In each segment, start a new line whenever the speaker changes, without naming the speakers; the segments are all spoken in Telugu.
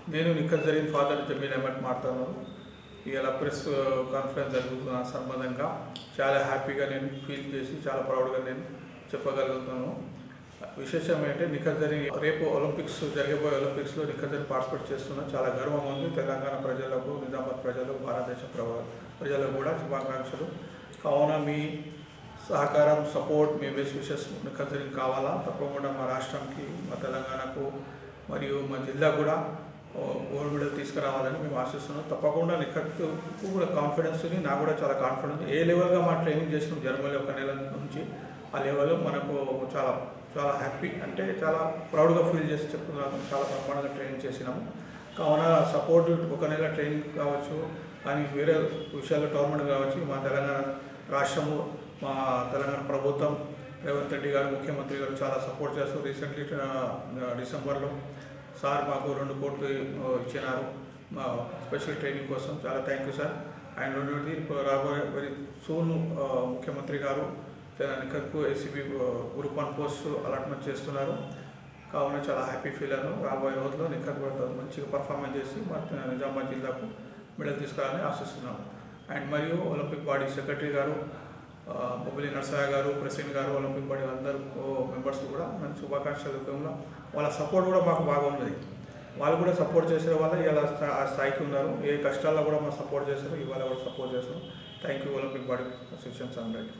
నేను నిఖత్ జరిగిన ఫాదర్ జమీల్ అహ్మద్ మాట్లాడుతున్నాను ఇలా ప్రెస్ కాన్ఫరెన్స్ జరుగుతున్న సంబంధంగా చాలా హ్యాపీగా నేను ఫీల్ చేసి చాలా ప్రౌడ్గా నేను చెప్పగలుగుతాను విశేషం ఏంటంటే నిఖత్ జరిగి రేపు ఒలింపిక్స్ జరిగబోయే ఒలింపిక్స్లో నిఖత్ జరిగి పార్టిసిపేట్ చేస్తున్నా చాలా గర్వం ఉంది తెలంగాణ ప్రజలకు నిజామాబాద్ ప్రజలకు భారతదేశ ప్ర- ప్రజలకు కూడా శుభాకాంక్షలు కావున మీ సహకారం సపోర్ట్ మీ బెస్ట్ విషెస్ నిఖత్ జరిగి కావాలా తప్పకుండా మా రాష్ట్రానికి మా తెలంగాణకు మరియు మా జిల్లా కూడా గోల్డ్ మెడల్ తీసుకురావాలని మేము ఆశిస్తున్నాం తప్పకుండా నిఖత్ కూడా కాన్ఫిడెన్స్ ఉంది నాకు కూడా చాలా కాన్ఫిడెన్స్ ఏ లెవెల్గా మా ట్రైనింగ్ చేసినాం జర్మనీ ఒక నెల నుంచి ఆ లెవెల్ మనకు చాలా చాలా హ్యాపీ అంటే చాలా ప్రౌడ్గా ఫీల్ చేసి చెప్తున్నాను చాలా బ్రహ్మాండంగా ట్రైనింగ్ చేసినాము కావున సపోర్ట్ ఒక నెల ట్రైనింగ్ కావచ్చు కానీ వేరే విషయాల్లో టోర్నమెంట్ కావచ్చు మా తెలంగాణ రాష్ట్రము మా తెలంగాణ ప్రభుత్వం రేవంత్ రెడ్డి గారు ముఖ్యమంత్రి గారు చాలా సపోర్ట్ చేస్తూ రీసెంట్లీ డిసెంబర్లో సార్ మాకు రెండు కోట్లు ఆ, ఇచ్చినారు మా స్పెషల్ ట్రైనింగ్ కోసం చాలా థ్యాంక్ యూ సార్ అండ్ రెండోది ఇప్పుడు రాబోయే వెరీ సూన్ ముఖ్యమంత్రి గారు నిఖత్కు ACB group one post allotment చేస్తున్నారు కావున చాలా హ్యాపీ ఫీల్ అయ్యాను రాబోయే రోజుల్లో నిఖత్ కూడా మంచిగా పర్ఫార్మెన్స్ చేసి మా నిజామాబాద్ జిల్లాకు మెడల్ తీసుకురావాలని ఆశిస్తున్నాము అండ్ మరియు ఒలింపిక్ బాడీ సెక్రటరీ గారు ఆ, బొబ్బిలి నరసయ్య గారు ప్రెసిడెంట్ గారు ఒలింపిక్ బాడీ అందరూ మెంబర్స్ కూడా మంచి శుభాకాంక్షలు రూపంలో వాళ్ళ సపోర్ట్ కూడా మాకు బాగా ఉన్నది వాళ్ళు కూడా సపోర్ట్ చేసే వల్ల ఇలా స్థా- ఆ స్థాయికి ఉన్నారు ఏ కష్టాల్లో కూడా మాకు సపోర్ట్ చేశారు ఇవాళ కూడా సపోర్ట్ చేస్తారు thank you Olympic body association సంఘటన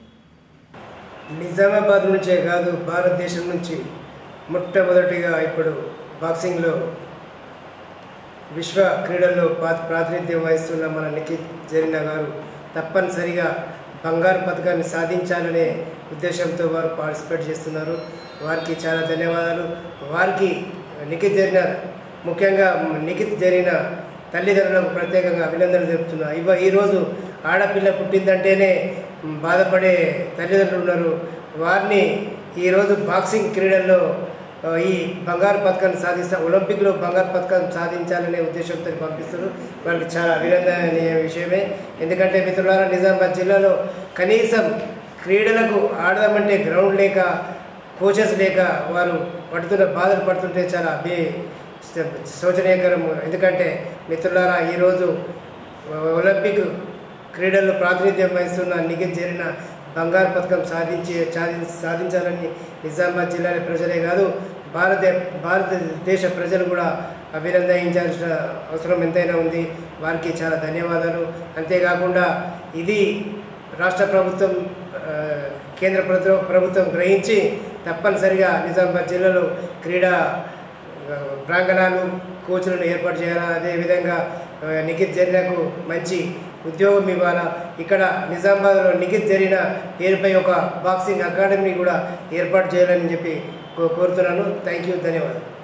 నిజామాబాద్ నుంచే కాదు భారతదేశం నుంచి మొట్టమొదటిగా ఇప్పుడు బాక్సింగ్లో విశ్వ క్రీడల్లో పా- ప్రాతినిధ్యం వహిస్తున్న మన నిఖిత్ జరీనా గారు తప్పనిసరిగా బంగారు పథకాన్ని సాధించాలనే ఉద్దేశంతో వారు పార్టిసిపేట్ చేస్తున్నారు వారికి చాలా ధన్యవాదాలు వారికి నిఖిత్ జరిగిన ముఖ్యంగా నిఖిత్ జరిగిన తల్లిదండ్రులకు ప్రత్యేకంగా అభినందనలు తెలుపుతున్నా ఇవ ఈరోజు ఆడపిల్ల పుట్టిందంటేనే బాధపడే తల్లిదండ్రులు ఉన్నారు వారిని ఈరోజు బాక్సింగ్ క్రీడల్లో ఆ, ఈ బంగారు పథకాన్ని సాధిస్తా ఒలింపిక్లో బంగారు పథకం సాధించాలనే ఉద్దేశంతో పంపిస్తారు వాళ్ళకి చాలా అభినందనీయ విషయమే ఎందుకంటే మిత్రులారా నిజామాబాద్ జిల్లాలో కనీసం క్రీడలకు ఆడదామంటే గ్రౌండ్ లేక కోచెస్ లేక వారు పడుతున్న బాధలు పడుతుంటే చాలా అభి శోచనీయకరం ఎందుకంటే మిత్రులారా ఈరోజు ఒలింపిక్ క్రీడల్లో ప్రాతినిధ్యం వహిస్తున్న నిఖిత్ జరిగిన బంగారు పథకం సాధించి సాధి సాధించాలని నిజామాబాద్ జిల్లాల ప్రజలే కాదు భారత భారతదేశ ప్రజలు కూడా అభినందించాల్సిన అవసరం ఎంతైనా ఉంది వారికి చాలా ధన్యవాదాలు అంతేకాకుండా ఇది రాష్ట్ర ప్రభుత్వం ఆ, కేంద్ర ప్రభుత్వం ప్రభుత్వం గ్రహించి తప్పనిసరిగా నిజామాబాద్ జిల్లాలో క్రీడా ఆ, ప్రాంగణాలు కోచ్లను ఏర్పాటు చేయాలా అదేవిధంగా ఆ, నిఖిత్ జరీనాకు మంచి ఉద్యోగం ఇవ్వాలా ఇక్కడ నిజామాబాద్లో నిఖిత్ జరిగిన పేరుపై ఒక బాక్సింగ్ అకాడమీ కూడా ఏర్పాటు చేయాలని చెప్పి కో- కోరుతున్నాను థ్యాంక్ యూ ధన్యవాదాలు